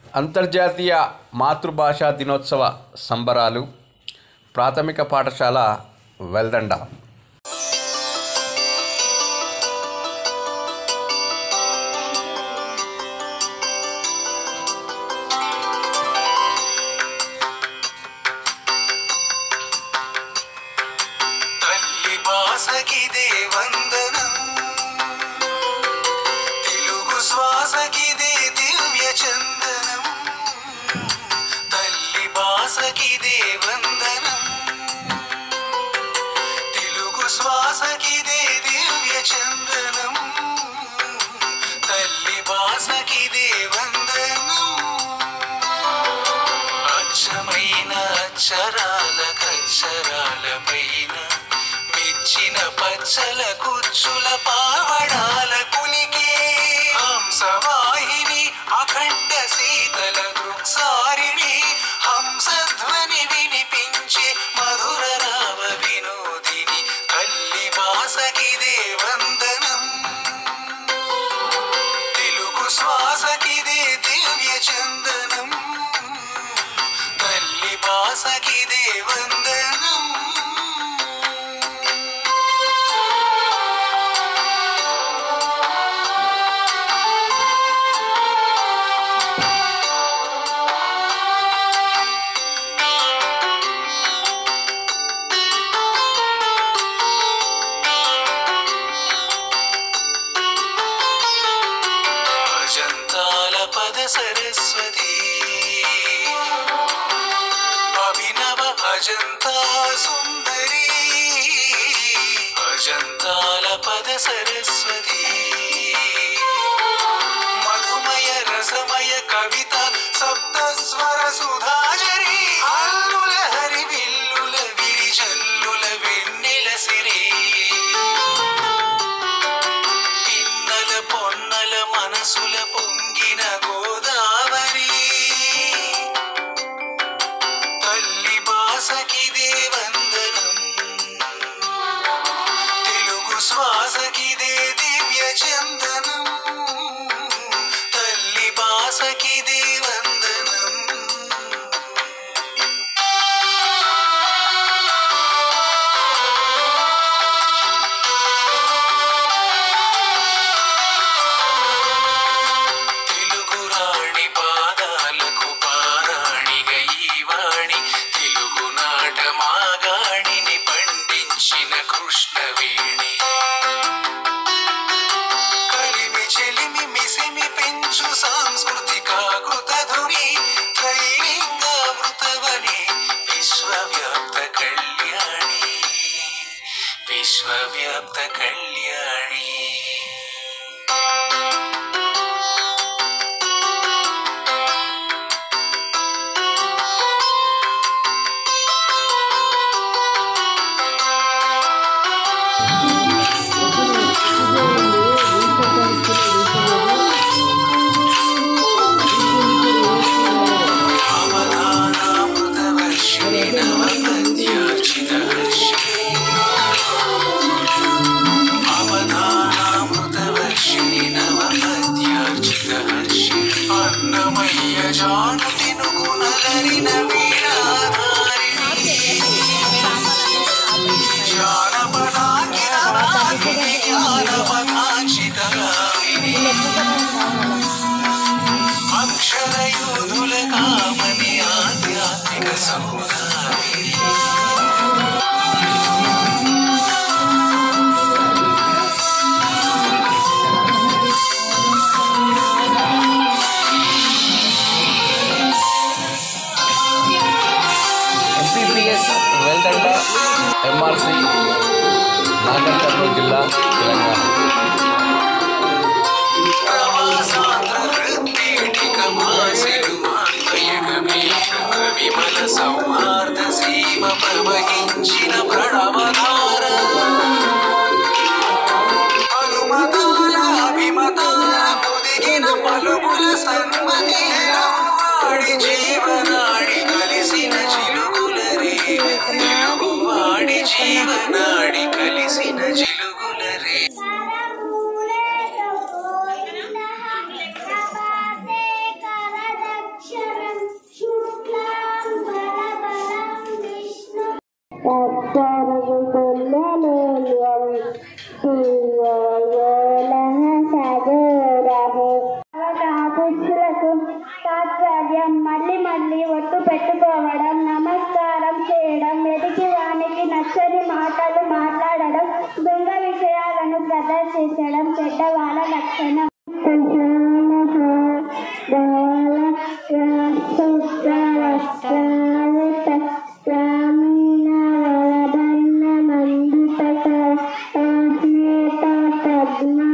అంతర్జాతీయ మాతృభాషా దినోత్సవ సంబరాలు ప్రాథమిక పాఠశాల వెల్దండ తల్లి బాసకిదే వందనం తెలుగు శ్వాసకిదే దివ్య చందనం తల్లి బాసకిదే వందనం తెలుగు శ్వాసకిదే దివ్య చందనం తల్లి బాసకిదే వందనం అచ్చమైన అక్షరాల కచ్చరాల పైన మెచ్చిన పచ్చల కుచ్చుల పావడాల కులికే హంసవాహిని అఖండ శీతల దృక్సారిణి హంసధ్వని వినిపించే మధుర రావ వినోదిని తల్లి వాసకిదే వందనం తెలుగు శ్వాసకిదే దివ్య చందనం తల్లి బాసకిదే వందనం అజంతాల పద సరస్వతి అభినవ అజంతా సుందరి అజంతాల పద సరస్వతి మధుమయ రసమయ కవిత సప్త స్వర సుధాజరి హల్లుల హరి విల్లుల విరిజల్లుల వెన్నెల సిరి పిన్నల పొన్నల మనసుల పొంగిన గోదావరి తల్లి బాసకిదే వందనం తెలుగు శ్వాసకిదే దివ్య చందనం తల్లి బాసకిదే వందనం తెలుగు రాణి పాదాలకు పారాణిగ ఈ వాణి తెలుగు నాట మాగాణిని పండించిన కృష్ణవేణి కలిమి చెలిమి మిసిమి పెంచు సాంస్కృతిక కృతధుని త్రైలింగామృతవని విశ్వవ్యాప్త కళ్యాణి విశ్వవ్యాప్త కళ్యాణి అవధానామృతవర్షిణి నవపద్యార్చితహర్షిణి అవధానామృతవర్షిణి నవపద్యార్చితహర్షిణి అన్నమయ్య జాను తినుగు నలరిన వీణాధారిణి జానపదాకిరవాణి జ్ఞానపదాక్షితగామిని అక్షరయోధుల కామని ఆధ్యాత్మిక సౌదామిని MPPS Veldanda MRC Nagarkurnool జిల్లా తెలంగాణ విమల సౌహార్ద సీమ ప్రవహించిన ప్రణవధార అనుమతాల అభిమతాల పొదిగిన పలుకుల సన్మతి వాడి జీవనాడి కలిసిన చిలుకుల రే తెలుగువాడి జీవనాడి కలిసిన చిలుకుల రే పూలే పెట్టుకోవడం నమస్కారం చేయడం ఎదిగి వానికి నచ్చని మాటలు మాట్లాడడం దొంగ విషయాలను ప్రదర్శించడం చెడ్డవాళ్ళ లక్షణం గ్రామీణ